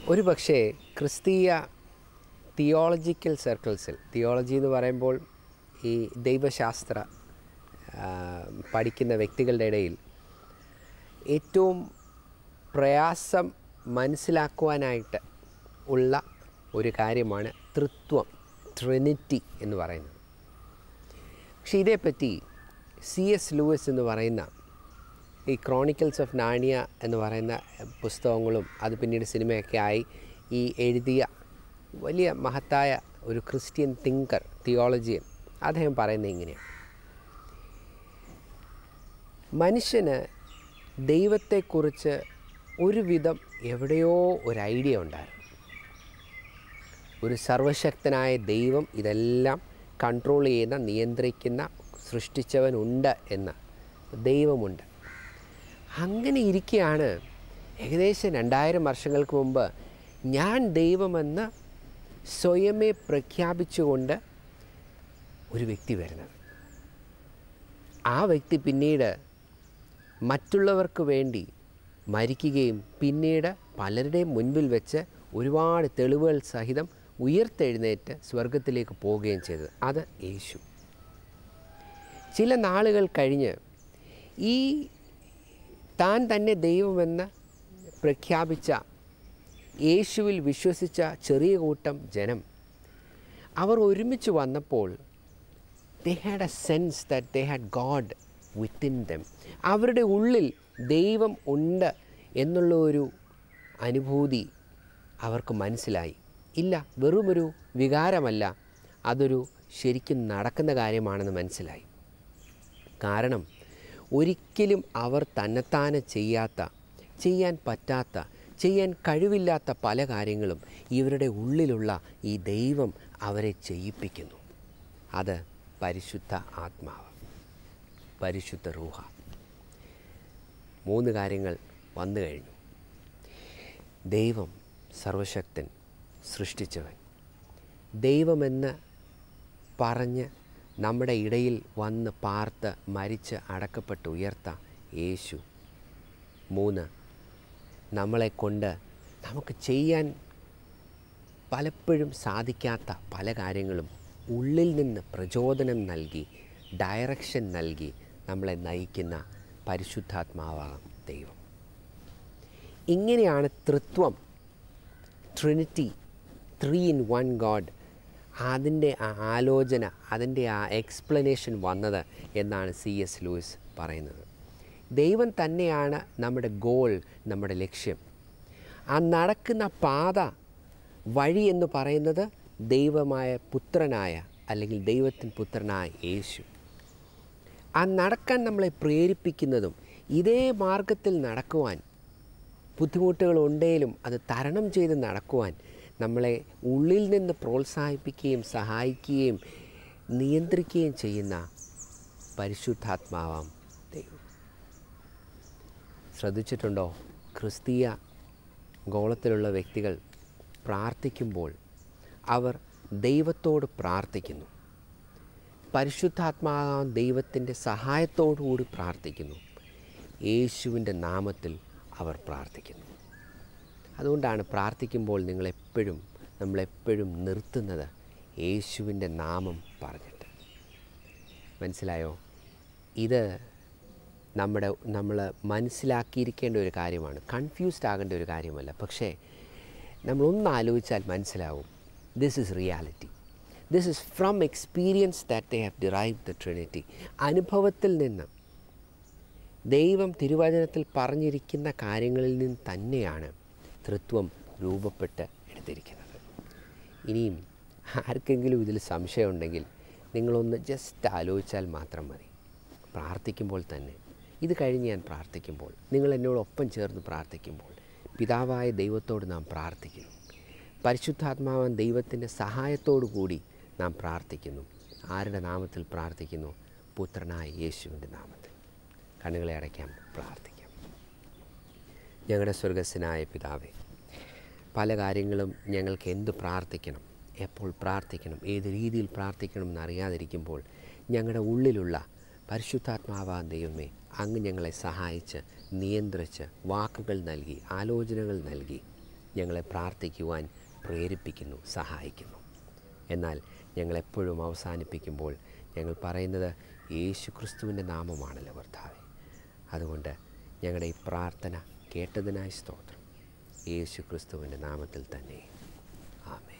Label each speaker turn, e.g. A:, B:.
A: ഒരു പക്ഷേ ക്രിസ്തീയ തിയോളജിക്കൽ സർക്കിൾസിൽ തിയോളജി എന്ന് പറയുമ്പോൾ ഈ ദൈവശാസ്ത്ര ആ, പഠിക്കുന്ന വ്യക്തികളുടെ ഇടയിൽ ഏറ്റവും പ്രയാസം മനസ്സിലാക്കുവാനായിട്ട് ഉള്ള ഒരു കാര്യമാണ് തൃത്വം ട്രിനിറ്റി എന്ന് പറയുന്നത് പക്ഷേ ഇതേപ്പറ്റി സി എസ് ലൂയിസ് എന്ന് പറയുന്ന ഈ ക്രോണിക്കൽസ് ഓഫ് നാണിയ എന്ന് പറയുന്ന പുസ്തകങ്ങളും അത് പിന്നീട് സിനിമയൊക്കെ ആയി ഈ എഴുതിയ വലിയ മഹത്തായ ഒരു ക്രിസ്ത്യൻ തിങ്കർ തിയോളജിയൻ അദ്ദേഹം പറയുന്നത് ഇങ്ങനെയാണ് മനുഷ്യന് ദൈവത്തെക്കുറിച്ച് ഒരുവിധം എവിടെയോ ഒരു ഐഡിയ ഉണ്ടായിരുന്നു ഒരു സർവശക്തനായ ദൈവം ഇതെല്ലാം കൺട്രോൾ ചെയ്യുന്ന നിയന്ത്രിക്കുന്ന സൃഷ്ടിച്ചവനുണ്ട് എന്ന് ദൈവമുണ്ട് അങ്ങനെ ഇരിക്കെയാണ് ഏകദേശം രണ്ടായിരം വർഷങ്ങൾക്ക് മുമ്പ് ഞാൻ ദൈവമെന്ന് സ്വയമേ പ്രഖ്യാപിച്ചുകൊണ്ട് ഒരു വ്യക്തി വരുന്നത് ആ വ്യക്തി പിന്നീട് മറ്റുള്ളവർക്ക് വേണ്ടി മരിക്കുകയും പിന്നീട് പലരുടെയും മുൻപിൽ വെച്ച് ഒരുപാട് തെളിവുകൾ സഹിതം ഉയർത്തെഴുന്നേറ്റ് സ്വർഗത്തിലേക്ക് പോവുകയും ചെയ്തത് അത് യേശു ചില നാളുകൾ കഴിഞ്ഞ് ഈ താൻ തന്നെ ദൈവമെന്ന് പ്രഖ്യാപിച്ച യേശുവിൽ വിശ്വസിച്ച ചെറിയ കൂട്ടം ജനം അവർ ഒരുമിച്ച് വന്നപ്പോൾ they had a sense that they had God within them അവരുടെ ഉള്ളിൽ ദൈവം ഉണ്ട് എന്നുള്ള ഒരു അനുഭൂതി അവർക്ക് മനസ്സിലായി ഇല്ല വെറുമൊരു വികാരമല്ല അതൊരു ശരിക്കും നടക്കുന്ന കാര്യമാണെന്ന് മനസ്സിലായി കാരണം ഒരിക്കലും അവർ തന്നെത്താനെ ചെയ്യാത്ത ചെയ്യാൻ പറ്റാത്ത ചെയ്യാൻ കഴിവില്ലാത്ത പല കാര്യങ്ങളും ഇവരുടെ ഉള്ളിലുള്ള ഈ ദൈവം അവരെ ചെയ്യിപ്പിക്കുന്നു അത് പരിശുദ്ധ ആത്മാവ് പരിശുദ്ധ റൂഹ മൂന്ന് കാര്യങ്ങൾ വന്നു കഴിഞ്ഞു ദൈവം സർവശക്തൻ സൃഷ്ടിച്ചവൻ ദൈവമെന്ന് പറഞ്ഞ് നമ്മുടെ ഇടയിൽ വന്ന് പാർത്ത് മരിച്ച് അടക്കപ്പെട്ട് ഉയർത്ത യേശു മൂന്ന് നമ്മളെ കൊണ്ട് നമുക്ക് ചെയ്യാൻ പലപ്പോഴും സാധിക്കാത്ത പല കാര്യങ്ങളും ഉള്ളിൽ നിന്ന് പ്രചോദനം നൽകി ഡയറക്ഷൻ നൽകി നമ്മളെ നയിക്കുന്ന പരിശുദ്ധാത്മാവാകാം ദൈവം ഇങ്ങനെയാണ് തൃത്വം trinity three in one God അതിൻ്റെ ആ ആലോചന അതിൻ്റെ ആ എക്സ്പ്ലനേഷൻ വന്നത് എന്നാണ് സി എസ് ലൂയിസ് പറയുന്നത് ദൈവം തന്നെയാണ് നമ്മുടെ ഗോൾ നമ്മുടെ ലക്ഷ്യം ആ നടക്കുന്ന പാത വഴി എന്ന് പറയുന്നത് ദൈവമായ പുത്രനായ അല്ലെങ്കിൽ ദൈവത്തിൻ പുത്രനായ യേശു ആ നടക്കാൻ നമ്മളെ പ്രേരിപ്പിക്കുന്നതും ഇതേ മാർഗത്തിൽ നടക്കുവാൻ ബുദ്ധിമുട്ടുകൾ ഉണ്ടെങ്കിലും അത് തരണം ചെയ്ത് നടക്കുവാൻ നമ്മളെ ഉള്ളിൽ നിന്ന് പ്രോത്സാഹിപ്പിക്കുകയും സഹായിക്കുകയും നിയന്ത്രിക്കുകയും ചെയ്യുന്ന പരിശുദ്ധാത്മാവാം ദൈവം ശ്രദ്ധിച്ചിട്ടുണ്ടോ ക്രിസ്തീയ ഗോളത്തിലുള്ള വ്യക്തികൾ പ്രാർത്ഥിക്കുമ്പോൾ അവർ ദൈവത്തോട് പ്രാർത്ഥിക്കുന്നു പരിശുദ്ധാത്മാവാം ദൈവത്തിൻ്റെ സഹായത്തോടു കൂടി പ്രാർത്ഥിക്കുന്നു യേശുവിൻ്റെ നാമത്തിൽ അവർ പ്രാർത്ഥിക്കുന്നു അതുകൊണ്ടാണ് പ്രാർത്ഥിക്കുമ്പോൾ നിങ്ങളെപ്പോഴും നമ്മളെപ്പോഴും നിർത്തുന്നത് യേശുവിൻ്റെ നാമം പറഞ്ഞിട്ട് മനസ്സിലായോ ഇത് നമ്മുടെ നമ്മൾ മനസ്സിലാക്കിയിരിക്കേണ്ട ഒരു കാര്യമാണ് കൺഫ്യൂസ്ഡ് ആകേണ്ട ഒരു കാര്യമല്ല പക്ഷേ നമ്മളൊന്ന് ആലോചിച്ചാൽ മനസ്സിലാവും this is reality this is from experience that they have derive the trinity അനുഭവത്തിൽ നിന്ന് ദൈവം തിരുവചനത്തിൽ പറഞ്ഞിരിക്കുന്ന കാര്യങ്ങളിൽ നിന്ന് തന്നെയാണ് തൃത്വം രൂപപ്പെട്ട് എടുത്തിരിക്കുന്നത് ഇനിയും ആർക്കെങ്കിലും ഇതിൽ സംശയമുണ്ടെങ്കിൽ നിങ്ങളൊന്ന് ജസ്റ്റ് ആലോചിച്ചാൽ മാത്രം മതി പ്രാർത്ഥിക്കുമ്പോൾ തന്നെ ഇത് കഴിഞ്ഞ് ഞാൻ പ്രാർത്ഥിക്കുമ്പോൾ നിങ്ങൾ എന്നോടൊപ്പം ചേർന്ന് പ്രാർത്ഥിക്കുമ്പോൾ പിതാവായ ദൈവത്തോട് നാം പ്രാർത്ഥിക്കുന്നു പരിശുദ്ധാത്മാവൻ ദൈവത്തിൻ്റെ സഹായത്തോടു കൂടി നാം പ്രാർത്ഥിക്കുന്നു ആരുടെ നാമത്തിൽ പ്രാർത്ഥിക്കുന്നു പുത്രനായ യേശുവിൻ്റെ നാമത്തിൽ കണ്ണുകളെ അടയ്ക്കാം പ്രാർത്ഥിക്കാം ഞങ്ങളുടെ സ്വർഗസ്സനായ പിതാവേ പല കാര്യങ്ങളും ഞങ്ങൾക്ക് എന്ത് പ്രാർത്ഥിക്കണം എപ്പോൾ പ്രാർത്ഥിക്കണം ഏത് രീതിയിൽ പ്രാർത്ഥിക്കണം എന്നറിയാതിരിക്കുമ്പോൾ ഞങ്ങളുടെ ഉള്ളിലുള്ള പരിശുദ്ധാത്മാവാൻ ദൈവമേ അങ്ങ് ഞങ്ങളെ സഹായിച്ച് നിയന്ത്രിച്ച് വാക്കുകൾ നൽകി ആലോചനകൾ നൽകി ഞങ്ങളെ പ്രാർത്ഥിക്കുവാൻ പ്രേരിപ്പിക്കുന്നു സഹായിക്കുന്നു എന്നാൽ ഞങ്ങളെപ്പോഴും അവസാനിപ്പിക്കുമ്പോൾ ഞങ്ങൾ പറയുന്നത് യേശു ക്രിസ്തുവിൻ്റെ നാമമാണല്ലോ കർത്താവെ അതുകൊണ്ട് ഞങ്ങളുടെ ഈ പ്രാർത്ഥന കേട്ടതിനായി സ്തോത്രം യേശു ക്രിസ്തുവിൻ്റെ നാമത്തിൽ തന്നെ ആമേ